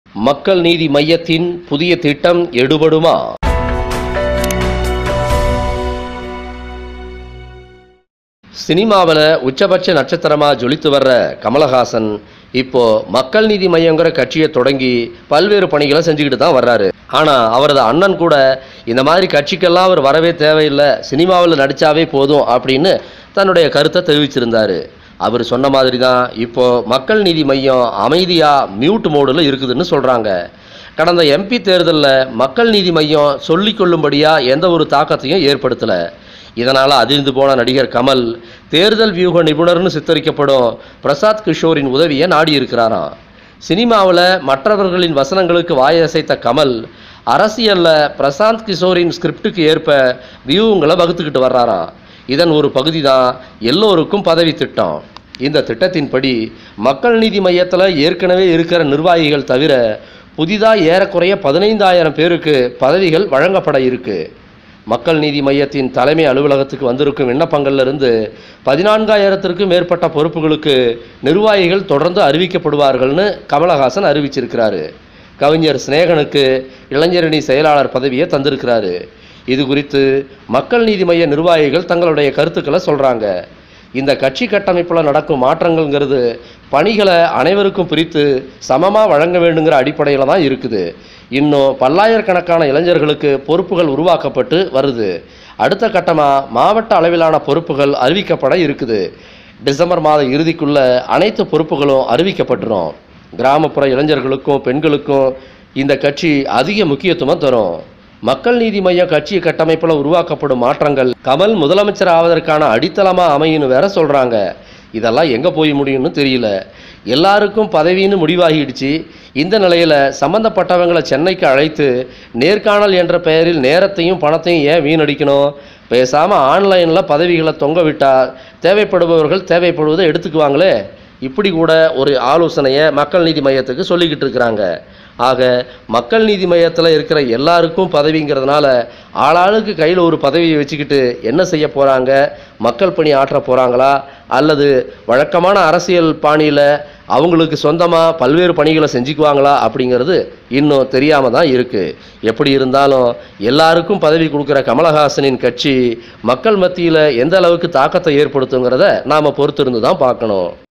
மக்கள் நீதி மையத்தின் புதிய திட்டம் எடுபடுமா சினிமாவில் உச்சபட்ச நட்சத்திரமாக ஜொலித்து வர்ற கமலஹாசன் இப்போ மக்கள் நீதி மையங்கிற கட்சியை தொடங்கி பல்வேறு பணிகளை செஞ்சுக்கிட்டு தான் வர்றாரு ஆனால் அவரது அண்ணன் கூட இந்த மாதிரி கட்சிக்கெல்லாம் அவர் வரவே தேவையில்லை சினிமாவில் நடித்தாவே போதும் அப்படின்னு தன்னுடைய கருத்தை தெரிவிச்சிருந்தாரு அவர் சொன்ன மாதிரி தான் இப்போ மக்கள் நீதி மையம் அமைதியாக மியூட் மோடில் இருக்குதுன்னு சொல்கிறாங்க கடந்த எம்பி தேர்தலில் மக்கள் நீதி மையம் சொல்லிக்கொள்ளும்படியாக எந்த ஒரு தாக்கத்தையும் ஏற்படுத்தலை இதனால் அதிர்ந்து போன நடிகர் கமல் தேர்தல் வியூக நிபுணர்னு சித்தரிக்கப்படும் பிரசாத் கிஷோரின் உதவியை நாடி இருக்கிறாராம் சினிமாவில் மற்றவர்களின் வசனங்களுக்கு வாயசைத்த கமல் அரசியலில் பிரசாந்த் கிஷோரின் ஸ்கிரிப்டுக்கு ஏற்ப வியூகங்களை வகுத்துக்கிட்டு வர்றாராம் இதன் ஒரு பகுதி தான் எல்லோருக்கும் பதவி திட்டம் இந்த திட்டத்தின்படி மக்கள் நீதி மையத்தில் ஏற்கனவே இருக்கிற நிர்வாகிகள் தவிர புதிதாக ஏறக்குறைய பதினைந்தாயிரம் பேருக்கு பதவிகள் வழங்கப்பட இருக்கு மக்கள் நீதி மையத்தின் தலைமை அலுவலகத்துக்கு வந்திருக்கும் விண்ணப்பங்கள்ல இருந்து பதினான்காயிரத்திற்கும் மேற்பட்ட பொறுப்புகளுக்கு நிர்வாகிகள் தொடர்ந்து அறிவிக்கப்படுவார்கள்னு கமலஹாசன் அறிவிச்சிருக்கிறாரு கவிஞர் சிநேகனுக்கு இளைஞரணி செயலாளர் பதவியை தந்திருக்கிறாரு இது குறித்து மக்கள் நீதி மைய நிர்வாகிகள் தங்களுடைய கருத்துக்களை சொல்கிறாங்க இந்த கட்சி கட்டமைப்பில் நடக்கும் மாற்றங்கள்ங்கிறது பணிகளை அனைவருக்கும் பிரித்து சமமாக வழங்க வேண்டுங்கிற அடிப்படையில் தான் இருக்குது இன்னும் பல்லாயிரக்கணக்கான இளைஞர்களுக்கு பொறுப்புகள் உருவாக்கப்பட்டு வருது அடுத்த கட்டமாக மாவட்ட அளவிலான பொறுப்புகள் அறிவிக்கப்பட இருக்குது டிசம்பர் மாத இறுதிக்குள்ள அனைத்து பொறுப்புகளும் அறிவிக்கப்பட்டுரும் கிராமப்புற இளைஞர்களுக்கும் பெண்களுக்கும் இந்த கட்சி அதிக முக்கியத்துவம் தரும் மக்கள் நீதி மைய கட்சி கட்டமைப்பில் உருவாக்கப்படும் மாற்றங்கள் கமல் முதலமைச்சர் ஆவதற்கான அடித்தளமாக அமையும்னு வேற சொல்கிறாங்க இதெல்லாம் எங்கே போய் முடியும்னு தெரியல எல்லாருக்கும் பதவின்னு முடிவாகிடுச்சு இந்த நிலையில் சம்பந்தப்பட்டவங்களை சென்னைக்கு அழைத்து நேர்காணல் என்ற பெயரில் நேரத்தையும் பணத்தையும் ஏன் வீணடிக்கணும் பேசாமல் ஆன்லைனில் பதவிகளை தொங்க விட்டால் தேவைப்படுபவர்கள் தேவைப்படுவதை எடுத்துக்குவாங்களே இப்படி கூட ஒரு ஆலோசனையை மக்கள் நீதி மையத்துக்கு சொல்லிக்கிட்டு இருக்கிறாங்க ஆக மக்கள் நீதி மையத்தில் இருக்கிற எல்லாருக்கும் பதவிங்கிறதுனால ஆளாளுக்கு கையில் ஒரு பதவியை வச்சுக்கிட்டு என்ன செய்ய போகிறாங்க மக்கள் பணி ஆற்ற போகிறாங்களா அல்லது வழக்கமான அரசியல் பாணியில் அவங்களுக்கு சொந்தமாக பல்வேறு பணிகளை செஞ்சுக்குவாங்களா அப்படிங்கிறது இன்னும் தெரியாமல் தான் இருக்குது எப்படி இருந்தாலும் எல்லாருக்கும் பதவி கொடுக்குற கமலஹாசனின் கட்சி மக்கள் மத்தியில் எந்த அளவுக்கு தாக்கத்தை ஏற்படுத்துங்கிறத நாம் பொறுத்திருந்து தான் பார்க்கணும்